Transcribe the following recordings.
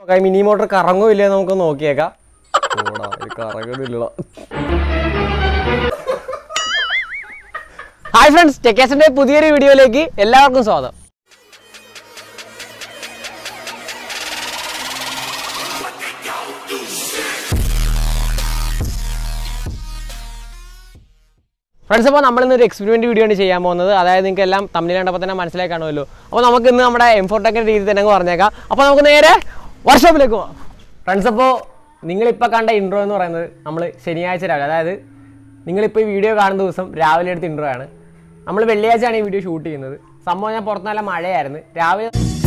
നോക്കാം mini motor കറങ്ങോ ഇല്ലേ നമുക്ക് നോക്കിയേക്കാം ഓടാ ഇത് കറങ്ങണില്ല ഹായ് ഫ്രണ്ട്സ് ടെക്കേസിന്റെ പുതിയൊരു വീഡിയോയിലേക്ക് എല്ലാവർക്കും സ്വാഗതം ഫ്രണ്ട്സ് അപ്പോൾ നമ്മളിന്ന് ഒരു എക്സ്പെരിമെന്റ് വീഡിയോ ആണ് ചെയ്യാൻ പോകുന്നത് അതായത് നിങ്ങൾക്ക് എല്ലാം തമ്മിൽ കണ്ടപ്പോൾ തന്നെ മനസ്സിലായി കാണുമല്ലോ അപ്പോൾ നമുക്ക് ഇന്ന് നമ്മുടെ എം ഫോർട്ടൊക്കെ രീതി തന്നെ അങ്ങ് പറഞ്ഞേക്കാം അപ്പോൾ നമുക്ക് നേരെ വർക്ക്ഷോപ്പിലേക്ക് പോവാം ഫ്രണ്ട്സ് അപ്പോൾ നിങ്ങളിപ്പോൾ കണ്ട ഇൻട്രോ എന്ന് പറയുന്നത് നമ്മൾ ശനിയാഴ്ച രാവിലെ അതായത് നിങ്ങളിപ്പോൾ ഈ വീഡിയോ കാണുന്ന ദിവസം രാവിലെ എടുത്ത ഇൻട്രോ ആണ് നമ്മൾ വെള്ളിയാഴ്ചയാണ് ഈ വീഡിയോ ഷൂട്ട് ചെയ്യുന്നത് സംഭവം ഞാൻ പുറത്ത് നല്ല മഴയായിരുന്നു രാവിലെ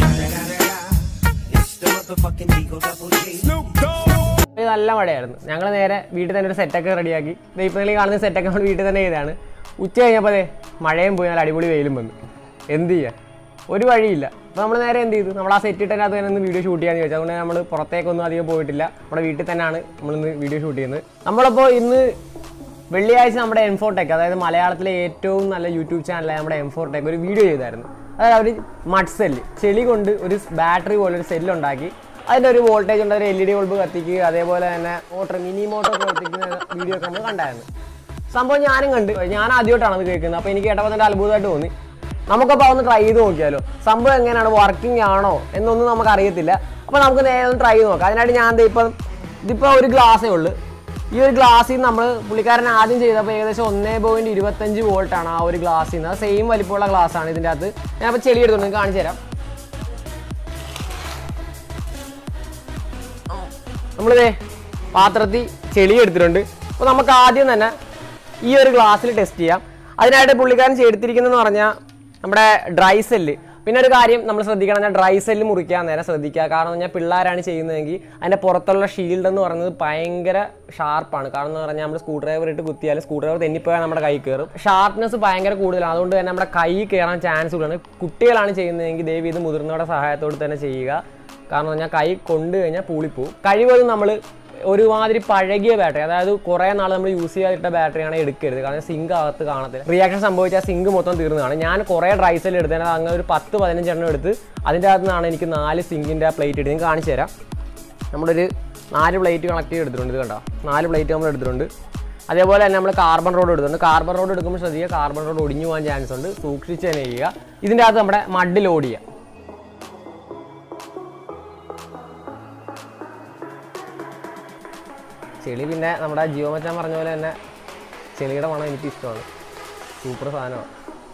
ഇത് നല്ല മഴയായിരുന്നു ഞങ്ങൾ നേരെ വീട്ടിൽ തന്നെ ഒരു സെറ്റൊക്കെ റെഡിയാക്കി ഇപ്പോൾ നിങ്ങൾ കാണുന്ന സെറ്റൊക്കെ നമ്മൾ വീട്ടിൽ തന്നെ ചെയ്താണ് ഉച്ച കഴിഞ്ഞപ്പോൾ അതെ മഴയും പോയി നല്ല അടിപൊളി വെയിലും വന്നു എന്ത് ചെയ്യാൻ ഒരു വഴിയില്ല അപ്പോൾ നമ്മൾ നേരെ എന്ത് ചെയ്തു നമ്മൾ ആ സെറ്റ് ഇട്ടതിന് അത് തന്നെ ഒന്ന് വീഡിയോ ഷൂട്ട് ചെയ്യാന്ന് ചോദിച്ചു അതുകൊണ്ട് നമ്മൾ പുറത്തേക്കൊന്നും അധികം പോയിട്ടില്ല നമ്മുടെ വീട്ടിൽ തന്നെയാണ് നമ്മളിന്ന് വീഡിയോ ഷൂട്ട് ചെയ്യുന്നത് നമ്മളപ്പോൾ ഇന്ന് വെള്ളിയാഴ്ച നമ്മുടെ എംഫോടെക് അതായത് മലയാളത്തിലെ ഏറ്റവും നല്ല യൂട്യൂബ് ചാനലായ നമ്മുടെ എംഫോടെക് ഒരു വീഡിയോ ചെയ്തായിരുന്നു അതായത് അവർ മഡ് സെല്ല് ചെളി കൊണ്ട് ഒരു ബാറ്ററി പോലെ ഒരു സെല്ല് ഉണ്ടാക്കി അതിൻ്റെ ഒരു വോൾട്ടേജ് ഉണ്ട് ഒരു എൽ ഇ ഡി ബൾബ് കത്തിക്കുക അതേപോലെ തന്നെ മോട്ടർ മിനി മോട്ടർ പ്രവർത്തിക്കുന്ന വീഡിയോ ഒക്കെ നമ്മൾ കണ്ടായിരുന്നു സംഭവം ഞാനും കണ്ട് ഞാൻ ആദ്യമായിട്ടാണ് അത് കേൾക്കുന്നത് അപ്പോൾ എനിക്ക് കേട്ടപ്പോൾ തന്നെ അത്ഭുതമായിട്ട് തോന്നി നമുക്കപ്പോൾ ഒന്ന് ട്രൈ ചെയ്ത് നോക്കിയാലോ സംഭവം എങ്ങനെയാണ് വർക്കിംഗ് ആണോ എന്നൊന്നും നമുക്ക് അറിയത്തില്ല അപ്പോൾ നമുക്ക് നേരെ ഒന്ന് ട്രൈ ചെയ്ത് നോക്കാം അതിനായിട്ട് ഞാൻ ദേ ഇപ്പം ഇതിപ്പോൾ ഒരു ഗ്ലാസ്സേ ഉള്ളൂ ഈ ഒരു ഗ്ലാസ്സിൽ നമ്മൾ പുള്ളിക്കാരൻ ആദ്യം ചെയ്തപ്പോൾ ഏകദേശം ഒന്നേ പോയിന്റ് ഇരുപത്തഞ്ച് വോൾട്ടാണ് ആ ഒരു ഗ്ലാസ്സിൽ നിന്ന് സെയിം വലിപ്പമുള്ള ഗ്ലാസ് ആണ് ഇതിൻ്റെ അകത്ത് ഞാൻ അപ്പോൾ ചെളി എടുത്തോണ്ട് നിങ്ങൾക്ക് കാണിച്ചു തരാം നമ്മളിതേ പാത്രത്തിൽ ചെളി എടുത്തിട്ടുണ്ട് അപ്പോൾ നമുക്ക് ആദ്യം തന്നെ ഈ ഒരു ഗ്ലാസ്സിൽ ടെസ്റ്റ് ചെയ്യാം അതിനായിട്ട് പുള്ളിക്കാരൻ ചെയ്തിരിക്കുന്നതെന്ന് പറഞ്ഞാൽ നമ്മുടെ ഡ്രൈ സെല്ല് പിന്നെ ഒരു കാര്യം നമ്മൾ ശ്രദ്ധിക്കണം എന്നാൽ ഡ്രൈ സെല്ല് മുറിക്കാൻ നേരം ശ്രദ്ധിക്കുക കാരണം എന്ന് പറഞ്ഞാൽ പിള്ളേരാണ് ചെയ്യുന്നതെങ്കിൽ അതിൻ്റെ പുറത്തുള്ള ഷീൽഡ് എന്ന് പറയുന്നത് ഭയങ്കര ഷാർപ്പാണ് കാരണം എന്ന് പറഞ്ഞാൽ നമ്മൾ സ്ക്രൂ ഡ്രൈവർ ഇട്ട് കുത്തിയാൽ സ്ക്രൂ ഡ്രൈവർ തെന്നിപ്പോയാൽ നമ്മുടെ കൈ കയറും ഷാർപ്നെസ് ഭയങ്കര കൂടുതലാണ് അതുകൊണ്ട് തന്നെ നമ്മുടെ കൈ കയറാൻ ചാൻസ് കൂടുതലാണ് കുട്ടികളാണ് ചെയ്യുന്നതെങ്കിൽ ദയവ് ഇത് മുതിർന്നവരുടെ സഹായത്തോട് തന്നെ ചെയ്യുക കാരണം പറഞ്ഞാൽ കൈ കൊണ്ടു കഴിഞ്ഞാൽ പൂളിപ്പോവും കഴിവതും നമ്മൾ ഒരുമാതിരി പഴകിയ ബാറ്ററി അതായത് കുറേ നാൾ നമ്മൾ യൂസ് ചെയ്യാതിട്ട ബാറ്ററിയാണ് എടുക്കരുത് കാരണം സിങ്ക് അകത്ത് കാണത്തില്ല റിയാക്ഷൻ സംഭവിച്ചാൽ സിങ്ക് മൊത്തം തീർന്നതാണ് ഞാൻ കുറേ ഡ്രൈസെൽ എടുത്തതിന് അങ്ങനെ ഒരു പത്ത് പതിനഞ്ചെണ്ണം എടുത്ത് അതിൻ്റെ അകത്ത് നിന്നാണ് എനിക്ക് നാല് സിങ്കിൻ്റെ പ്ലേറ്റ് എടുത്ത് ഞാൻ കാണിച്ചു തരാം നമ്മളൊരു നാല് പ്ലേറ്റ് കണക്ട് ചെയ്ത് എടുത്തിട്ടുണ്ട് ഇത് കണ്ടോ നാല് പ്ലേറ്റ് നമ്മൾ എടുത്തിട്ടുണ്ട് അതേപോലെ തന്നെ നമ്മൾ കാർബൺ റോഡ് എടുത്തിട്ടുണ്ട് കാർബൺ റോഡ് എടുക്കുമ്പോൾ ശ്രദ്ധിക്കുക കാർബൺ റോഡ് ഒടിഞ്ഞു പോകാൻ ചാൻസ് ഉണ്ട് സൂക്ഷിച്ച് തന്നെ ചെയ്യുക ഇതിൻ്റെ അകത്ത് നമ്മുടെ മഡ് ലോഡ് ചെയ്യുക ചെളി പിന്നെ നമ്മുടെ ജിയോ മച്ചാൻ പറഞ്ഞ പോലെ തന്നെ ചെളിയുടെ മണം എനിക്ക് ഇഷ്ടമാണ് സൂപ്പർ സാധനമാണ്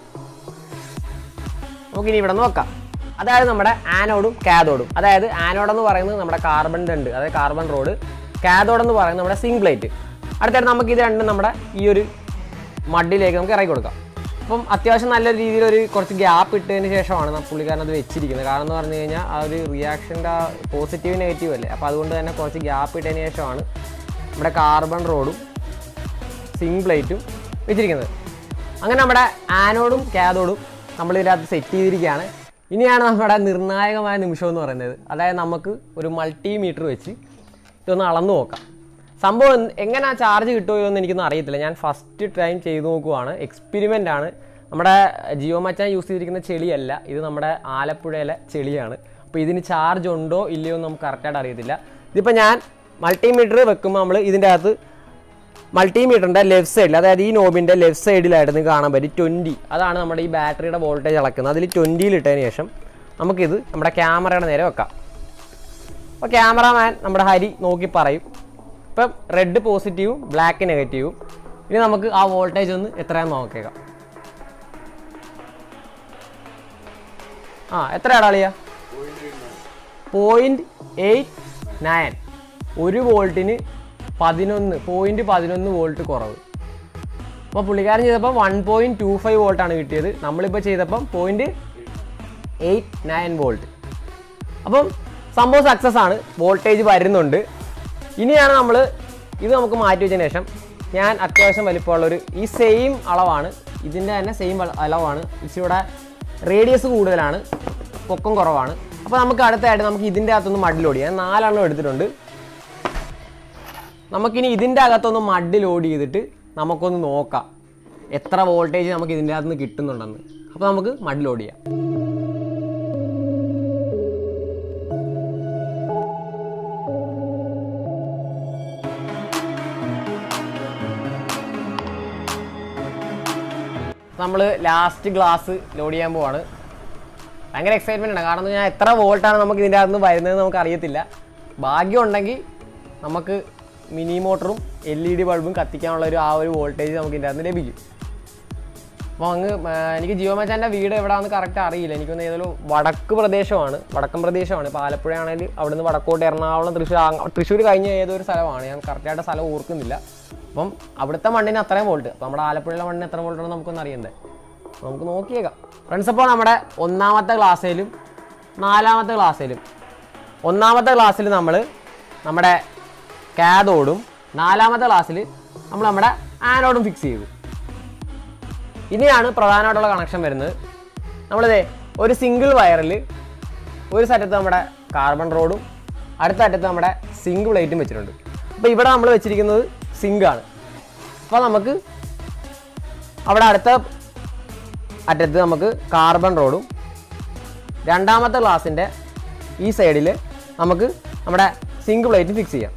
നമുക്കിനി ഇവിടെ നോക്കാം അതായത് നമ്മുടെ ആനോഡും കാതോഡും അതായത് ആനോഡ് എന്ന് പറയുന്നത് നമ്മുടെ കാർബൺ ഉണ്ട് അതായത് കാർബൺ റോഡ് കാതോഡ് എന്ന് പറയുന്നത് നമ്മുടെ സിങ്ക് പ്ലേറ്റ് അടുത്തായിട്ട് നമുക്ക് ഇത് രണ്ടും നമ്മുടെ ഈ ഒരു മഡിലേക്ക് നമുക്ക് ഇറക്കി കൊടുക്കാം അപ്പം അത്യാവശ്യം നല്ല രീതിയിൽ ഒരു കുറച്ച് ഗ്യാപ്പ് ഇട്ടതിന് ശേഷമാണ് ന- പുള്ളിക്കാരൻ അത് വെച്ചിരിക്കുന്നത് കാരണം എന്ന് പറഞ്ഞു കഴിഞ്ഞാൽ ആ ഒരു റിയാക്ഷൻ്റെ പോസിറ്റീവ് നെഗറ്റീവ് അല്ലേ അപ്പോൾ അതുകൊണ്ട് തന്നെ കുറച്ച് ഗ്യാപ്പ് ഇട്ടതിന് ശേഷമാണ് നമ്മുടെ കാർബൺ റോഡും സിങ് പ്ലേറ്റും വെച്ചിരിക്കുന്നത് അങ്ങനെ നമ്മുടെ ആനോഡും കാതോഡും നമ്മൾ ഇതിനകത്ത് സെറ്റ് ചെയ്തിരിക്കുകയാണ് ഇനിയാണ് നമ്മുടെ നിർണായകമായ നിമിഷം എന്ന് പറയുന്നത് അതായത് നമുക്ക് ഒരു മൾട്ടിമീറ്റർ വെച്ച് ഇതൊന്ന് അളന്നു നോക്കാം സംഭവം എന്ത്- എങ്ങനെ ചാർജ് കിട്ടുമോ എന്ന് എനിക്കൊന്നും അറിയത്തില്ല ഞാൻ ഫസ്റ്റ് ടൈം ചെയ്ത് നോക്കുവാണ് എക്സ്പെരിമെൻ്റ് ആണ് നമ്മുടെ ജിയോ മച്ചാൻ യൂസ് ചെയ്തിരിക്കുന്ന ചെളിയല്ല ഇത് നമ്മുടെ ആലപ്പുഴയിലെ ചെളിയാണ് അപ്പോൾ ഇതിന് ചാർജ് ഉണ്ടോ ഇല്ലയോ എന്ന് നമുക്ക് കറക്റ്റായിട്ട് അറിയത്തില്ല ഇതിപ്പോൾ ഞാൻ മൾട്ടിമീറ്റർ വെക്കുമ്പോൾ നമ്മൾ ഇതിൻ്റെ അകത്ത് മൾട്ടിമീറ്ററിൻ്റെ ലെഫ്റ്റ് സൈഡിൽ അതായത് ഈ നോബിൻ്റെ ലെഫ്റ്റ് സൈഡിലായിട്ട് നിങ്ങൾക്ക് കാണാൻ പറ്റും ട്വൻറ്റി അതാണ് നമ്മുടെ ഈ ബാറ്ററിയുടെ വോൾട്ടേജ് അളക്കുന്നത് അതിൽ ട്വൻറ്റിയിൽ ഇട്ടതിന് ശേഷം നമുക്കിത് നമ്മുടെ ക്യാമറയുടെ നേരെ വെക്കാം അപ്പോൾ ക്യാമറാമാൻ നമ്മുടെ ഹരി നോക്കി പറയും ഇപ്പം റെഡ് പോസിറ്റീവും ബ്ലാക്ക് നെഗറ്റീവും ഇനി നമുക്ക് ആ വോൾട്ടേജ് ഒന്ന് എത്രയാണെന്ന് നോക്കിയേക്കാം ആ എത്രയാണ് അളിയ പോയിന്റ് എയ്റ്റ് നയൻ ഒരു വോൾട്ടിന് പതിനൊന്ന് പോയിന്റ് പതിനൊന്ന് വോൾട്ട് കുറവ് അപ്പോൾ പുള്ളിക്കാരൻ ചെയ്തപ്പോൾ വൺ പോയിന്റ് ടു ഫൈവ് വോൾട്ടാണ് കിട്ടിയത് നമ്മളിപ്പോൾ ചെയ്തപ്പം പോയിന്റ് എയ്റ്റ് നയൻ വോൾട്ട് അപ്പം സംഭവം സക്സസ് ആണ് വോൾട്ടേജ് വരുന്നുണ്ട് ഇനിയാണ് നമ്മൾ ഇത് നമുക്ക് മാറ്റി വെച്ചതിന് ശേഷം ഞാൻ അത്യാവശ്യം വലിപ്പമുള്ളൊരു ഈ സെയിം അളവാണ് ഇതിൻ്റെ തന്നെ സെയിം അളവാണ് ഇച്ചിരി റേഡിയസ് കൂടുതലാണ് പൊക്കം കുറവാണ് അപ്പോൾ നമുക്ക് അടുത്തായിട്ട് നമുക്ക് ഇതിൻ്റെ അകത്തൊന്ന് മഡ് ലോഡ് ചെയ്യാം നാലെണ്ണം എടുത്തിട്ടുണ്ട് നമുക്കിനി ഇതിൻ്റെ അകത്തൊന്ന് മഡ് ലോഡ് ചെയ്തിട്ട് നമുക്കൊന്ന് നോക്കാം എത്ര വോൾട്ടേജ് നമുക്ക് ഇതിൻ്റെ അകത്ത് നിന്ന് കിട്ടുന്നുണ്ടെന്ന് അപ്പോൾ നമുക്ക് മഡ് ലോഡ് ചെയ്യാം നമ്മൾ ലാസ്റ്റ് ഗ്ലാസ് ലോഡ് ചെയ്യാൻ പോവാണ് ഭയങ്കര എക്സൈറ്റ്മെൻ്റ് ആണ് കാരണം ഞാൻ എത്ര വോൾട്ടാണ് നമുക്ക് ഇതിൻ്റെ അകത്ത് നിന്ന് വരുന്നത് നമുക്ക് അറിയത്തില്ല ഭാഗ്യം ഉണ്ടെങ്കിൽ നമുക്ക് മിനി മോട്ടറും എൽ ഇ ഡി ബൾബും കത്തിക്കാനുള്ള ഒരു ആ ഒരു വോൾട്ടേജ് നമുക്ക് ഇതിൻ്റെ അകത്ത് ലഭിക്കും അപ്പോൾ അങ്ങ് ആ, എനിക്ക് ജിയോ മച്ചാൻ്റെ വീട് എവിടെയാണെന്ന് കറക്റ്റ് അറിയില്ല എനിക്കൊന്ന് ഏതൊരു വടക്ക് പ്രദേശമാണ് വടക്കൻ പ്രദേശമാണ് ഇപ്പോൾ ആലപ്പുഴ ആണെങ്കിൽ അവിടുന്ന് വടക്കോട്ട് എറണാകുളം തൃശ്ശൂർ ആ- തൃശ്ശൂർ കഴിഞ്ഞ ഏതൊരു സ്ഥലമാണ് ഞാൻ കറക്റ്റായിട്ട് സ്ഥലം ഓർക്കുന്നില്ല അപ്പം അവിടുത്തെ മണ്ണിന് അത്രയും വോൾട്ട് അപ്പോൾ നമ്മുടെ ആലപ്പുഴയിലെ മണ്ണിന് എത്ര വോൾട്ട് ആണെന്ന് നമുക്കൊന്ന് അറിയണ്ടേ അപ്പോൾ നമുക്ക് നോക്കിയേക്കാം ഫ്രണ്ട്സ് അപ്പോൾ നമ്മുടെ ഒന്നാമത്തെ ക്ലാസ്സിലും നാലാമത്തെ ക്ലാസ്സിലും ഒന്നാമത്തെ ക്ലാസ്സിൽ നമ്മൾ നമ്മുടെ കാതോടും നാലാമത്തെ ക്ലാസ്സിൽ നമ്മൾ നമ്മുടെ ആനോഡും ഫിക്സ് ചെയ്തു ഇനിയാണ് പ്രധാനമായിട്ടുള്ള കണക്ഷൻ വരുന്നത് നമ്മളിതേ ഒരു സിംഗിൾ വയറിൽ ഒരു സറ്റത്ത് നമ്മുടെ കാർബൺ റോഡും അടുത്ത അറ്റത്ത് നമ്മുടെ സിങ്ക് പ്ലേറ്റും വെച്ചിട്ടുണ്ട് അപ്പോൾ ഇവിടെ നമ്മൾ വെച്ചിരിക്കുന്നത് സിങ്ക് ആണ് അപ്പോൾ നമുക്ക് അവിടെ അടുത്ത അറ്റത്ത് നമുക്ക് കാർബൺ റോഡും രണ്ടാമത്തെ ഗ്ലാസിൻ്റെ ഈ സൈഡിൽ നമുക്ക് നമ്മുടെ സിങ്ക് പ്ലേറ്റ് ഫിക്സ് ചെയ്യാം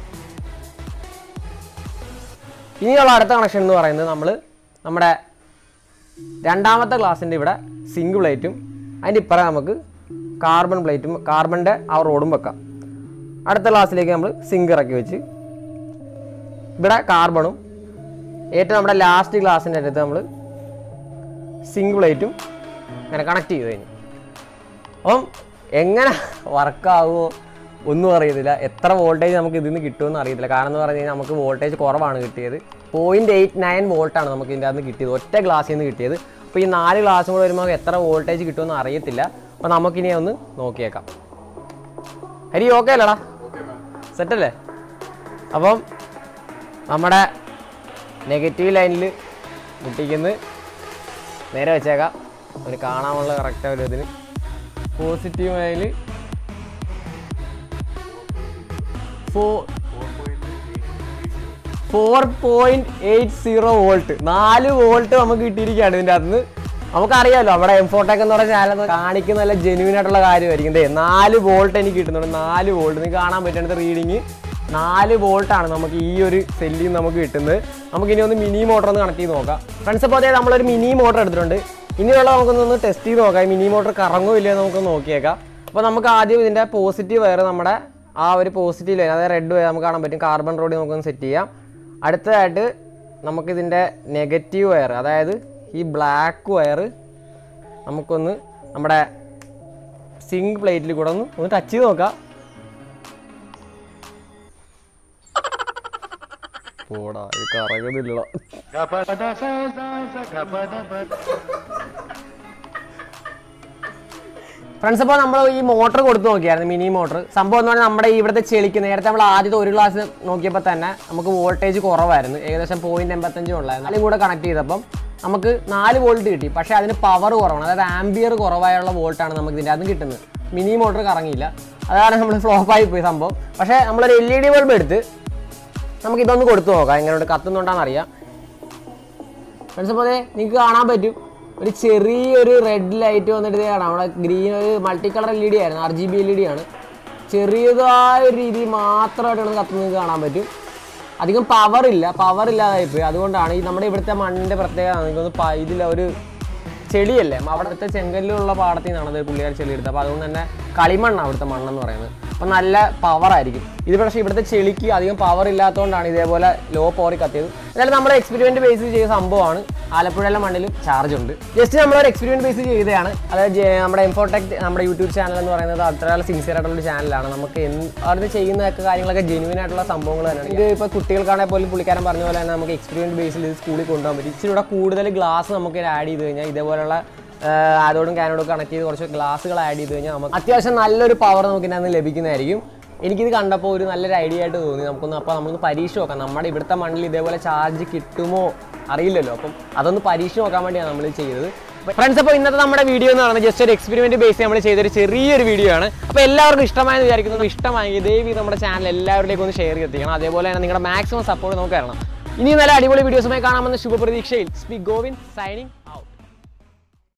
ഇനിയുള്ള അടുത്ത കണക്ഷൻ എന്ന് പറയുന്നത് നമ്മൾ നമ്മുടെ രണ്ടാമത്തെ ഗ്ലാസിൻ്റെ ഇവിടെ സിങ്ക് പ്ലേറ്റും അതിൻ്റെ ഇപ്പുറം നമുക്ക് കാർബൺ പ്ലേറ്റും കാർബണിൻ്റെ ആ റോഡും വെക്കാം അടുത്ത ഗ്ലാസ്സിലേക്ക് നമ്മൾ സിങ്ക് ഇറക്കി വെച്ച് ഇവിടെ കാർബണും ഏറ്റവും നമ്മുടെ ലാസ്റ്റ് ഗ്ലാസിൻ്റെ അടുത്ത് നമ്മൾ സിങ്ക് പ്ലേറ്റും ഇങ്ങനെ കണക്ട് ചെയ്ത് കഴിഞ്ഞു അപ്പം എങ്ങനെ വർക്കാകുമോ ഒന്നും അറിയത്തില്ല എത്ര വോൾട്ടേജ് നമുക്ക് ഇതിൽ നിന്ന് കിട്ടുമെന്ന് അറിയത്തില്ല കാരണം എന്ന് പറഞ്ഞു കഴിഞ്ഞാൽ നമുക്ക് വോൾട്ടേജ് കുറവാണ് കിട്ടിയത് പോയിൻറ്റ് എയ്റ്റ് നയൻ വോൾട്ടാണ് നമുക്ക് ഇതിൻ്റെ അകത്ത് കിട്ടിയത് ഒറ്റ ഗ്ലാസ്സിൽ നിന്ന് കിട്ടിയത് അപ്പോൾ ഈ നാല് ഗ്ലാസും കൂടെ വരുമ്പോൾ എത്ര വോൾട്ടേജ് കിട്ടുമെന്ന് അറിയത്തില്ല അപ്പോൾ നമുക്കിനി ഒന്ന് നോക്കിയേക്കാം ഹരി ഓക്കെ അല്ലടാ സെറ്റല്ലേ അപ്പം നമ്മുടെ നെഗറ്റീവ് ലൈനിൽ മുട്ടിക്കുന്ന നേരെ വെച്ചേക്കാം ഒരു കാണാനുള്ള കറക്റ്റ് ഒരു ഇതിന് പോസിറ്റീവ് ലൈനിൽ four four point eight zero volt നാല് വോൾട്ട് നമുക്ക് കിട്ടിയിരിക്കുകയാണ് ഇതിൻ്റെ അകത്ത് നിന്ന് നമുക്കറിയാമല്ലോ അവിടെ എംഫോടെക് എന്ന് പറഞ്ഞ ചാനൽ കാണിക്കുന്ന നല്ല ജെന്യൂൻ ആയിട്ടുള്ള കാര്യമായിരിക്കും ദേ നാല് വോൾട്ട് എനിക്ക് കിട്ടുന്നുണ്ട് നാല് വോൾട്ട് നിങ്ങൾക്ക് കാണാൻ പറ്റുന്നത് റീഡിങ് നാല് വോൾട്ടാണ് നമുക്ക് ഈ ഒരു സെല്ലിൽ നിന്ന് നമുക്ക് കിട്ടുന്നത് നമുക്ക് ഇനി ഒന്ന് മിനി മോട്ടർ ഒന്ന് കണക്ട് ചെയ്ത് നോക്കാം ഫ്രണ്ട്സ് അപ്പോൾ അതായത് നമ്മളൊരു മിനി മോട്ടർ എടുത്തിട്ടുണ്ട് ഇനിയുള്ള നമുക്കൊന്ന് ടെസ്റ്റ് ചെയ്ത് നോക്കാം ഈ മിനി മോട്ടർ കറങ്ങോ ഇല്ലയോ എന്ന് നമുക്ക് നോക്കിയേക്കാം അപ്പോൾ നമുക്ക് ആദ്യം ഇതിൻ്റെ പോസിറ്റീവ് വയർ നമ്മുടെ ആ ഒരു പോസിറ്റീവ് ലൈൻ അതായത് റെഡ് വയർ നമുക്ക് കാണാൻ പറ്റും കാർബൺ റോഡ് നമുക്കൊന്ന് സെറ്റ് ചെയ്യാം അടുത്തതായിട്ട് നമുക്കിതിൻ്റെ നെഗറ്റീവ് വയർ അതായത് ഈ ബ്ലാക്ക് വയർ നമുക്കൊന്ന് നമ്മുടെ സിങ്ക് പ്ലേറ്റിൽ കൂടെ ഒന്ന് ഒന്ന് ടച്ച് ചെയ്ത് നോക്കാം പോടാ ഇത് കറങ്ങുന്നില്ലടാ ഫ്രണ്ട്സ് അപ്പോൾ നമ്മൾ ഈ മോട്ടർ കൊടുത്ത് നോക്കിയായിരുന്നു മിനി മോട്ടർ സംഭവം എന്ന് പറഞ്ഞാൽ നമ്മുടെ ഈ ഇവിടുത്തെ ചെളിക്ക് നേരത്തെ നമ്മൾ ആദ്യത്തെ ഒരു ഗ്ലാസ് നോക്കിയപ്പോൾ തന്നെ നമുക്ക് വോൾട്ടേജ് കുറവായിരുന്നു ഏകദേശം പോയിന്റ് എൺപത്തഞ്ചും ഉള്ളായിരുന്നു അതും കൂടെ കണക്ട് ചെയ്തപ്പം നമുക്ക് നാല് വോൾട്ട് കിട്ടി പക്ഷേ അതിന് പവർ കുറവാണ് അതായത് ആംബിയർ കുറവായുള്ള വോൾട്ടാണ് നമുക്ക് ഇതിൻ്റെ അതും കിട്ടുന്നത് മിനി മോട്ടർ കറങ്ങിയില്ല അതാണ് നമ്മൾ ഫ്ലോപ്പായി പോയി സംഭവം പക്ഷേ നമ്മളൊരു എൽ ഇ ഡി ബൾബ് എടുത്ത് നമുക്ക് ഇതൊന്ന് കൊടുത്തു നോക്കാം എങ്ങനെയുണ്ട് കത്തുന്നുണ്ടോന്ന് അറിയാം ഫ്രണ്ട്സ് അപ്പോൾ അതെ നിങ്ങൾക്ക് കാണാൻ പറ്റും ഒരു ചെറിയൊരു റെഡ് ലൈറ്റ് വന്നിട്ട് ഇത് കാണാം നമ്മുടെ ഗ്രീൻ ഒരു multi colour L E D ആയിരുന്നു R G B L E D ആണ് ചെറിയതായ ഒരു രീതിയിൽ മാത്രമായിട്ടാണ് കത്തുന്നത് നിങ്ങൾക്ക് കാണാൻ പറ്റും അധികം പവർ ഇല്ല പവർ ഇല്ലാതായിപ്പോയി അതുകൊണ്ടാണ് ഈ നമ്മുടെ ഇവിടുത്തെ മണ്ണിൻ്റെ പ്രത്യേകത എനിക്കൊന്ന് പ- ഇതിൽ ഒരു ചെളിയല്ലേ അവിടുത്തെ ചെങ്കല്ലുള്ള പാടത്തിൽ നിന്നാണ് അത് പുള്ളിക്കാർ ചെളി എടുത്തത് അപ്പോൾ അതുകൊണ്ട് തന്നെ കളിമണ്ണാണ് അവിടുത്തെ മണ്ണെന്ന് പറയുന്നത് അപ്പോൾ നല്ല പവർ ആയിരിക്കും ഇത് പക്ഷേ ഇവിടുത്തെ ചെളിക്ക് അധികം പവർ ഇല്ലാത്തതുകൊണ്ടാണ് ഇതേപോലെ ലോ പവറിൽ കത്തിയത് എന്നാലും നമ്മൾ എക്സ്പെരിമെന്റ് ബേസ് ചെയ്ത സംഭവമാണ് ആലപ്പുഴയിലെ മണ്ണിലും ചാർജ് ഉണ്ട് ജസ്റ്റ് നമ്മളൊരു എക്സ്പെരിമെന്റ് ബേസ് ചെയ്തതാണ് അതായത് ജെ- നമ്മുടെ എംഫോടെക് നമ്മുടെ യൂട്യൂബ് ചാനൽ എന്ന് പറയുന്നത് അത്ര സിൻസിയർ ആയിട്ടുള്ള ഒരു ചാനലാണ് നമുക്ക് എന്ത് അവിടുന്ന് ചെയ്യുന്നതൊക്കെ കാര്യങ്ങളൊക്കെ ജെനുവിൻ ആയിട്ടുള്ള സംഭവങ്ങൾ തന്നെയാണ് ഇത് ഇപ്പോൾ കുട്ടികൾക്കാണെങ്കിൽ പോലും പുള്ളിക്കാരൻ പറഞ്ഞ പോലെ തന്നെ നമുക്ക് എക്സ്പെരിമെന്റ് ബേസിൽ ഇത് സ്കൂളിൽ കൊണ്ടുപോകാൻ പറ്റും ഇച്ചിരി കൂടെ കൂടുതൽ ഗ്ലാസ് നമുക്ക് ആഡ് ചെയ്ത് കഴിഞ്ഞാൽ ഇതേപോലുള്ള അതോടും കാനോടും കണക്ട് ചെയ്ത് കുറച്ച് ഗ്ലാസ്സുകൾ ആഡ് ചെയ്ത് കഴിഞ്ഞാൽ നമുക്ക് അത്യാവശ്യം നല്ലൊരു പവർ നമുക്ക് ഇതിനകത്ത് ലഭിക്കുന്നതായിരിക്കും എനിക്കിത് കണ്ടപ്പോൾ ഒരു നല്ലൊരു ഐഡിയ ആയിട്ട് തോന്നി നമുക്കൊന്ന് അപ്പോൾ നമ്മളൊന്ന് പരീക്ഷ നോക്കാം നമ്മുടെ ഇവിടുത്തെ മണ്ണിൽ ഇതേപോലെ ചാർജ് കിട്ടുമോ അറിയില്ലല്ലോ അപ്പം അതൊന്ന് പരീക്ഷ നോക്കാൻ വേണ്ടിയാണ് നമ്മൾ ചെയ്തത് ഫ്രണ്ട്സ് അപ്പോൾ ഇന്നത്തെ നമ്മുടെ വീഡിയോ എന്ന് പറയുന്നത് ജസ്റ്റ് ഒരു എക്സ്പെരിമെന്റ് ബേസ് നമ്മൾ ചെയ്തൊരു ചെറിയൊരു വീഡിയോ ആണ് അപ്പോൾ എല്ലാവർക്കും ഇഷ്ടമായെന്ന് വിചാരിക്കുന്നു ഇഷ്ടമായി ദയവി നമ്മുടെ ചാനൽ എല്ലാവരിലേക്കും ഒന്ന് ഷെയർ ചെയ്തെത്തിക്കണം അതേപോലെ തന്നെ നിങ്ങളുടെ മാക്സിമം സപ്പോർട്ട് നമുക്ക് തരണം ഇനി നല്ല അടിപൊളി വീഡിയോസുമായി കാണാമെന്ന ശുഭപ്രതീക്ഷയിൽ സ്പീ ഗോവിൻ സൈനിങ് ഔട്ട്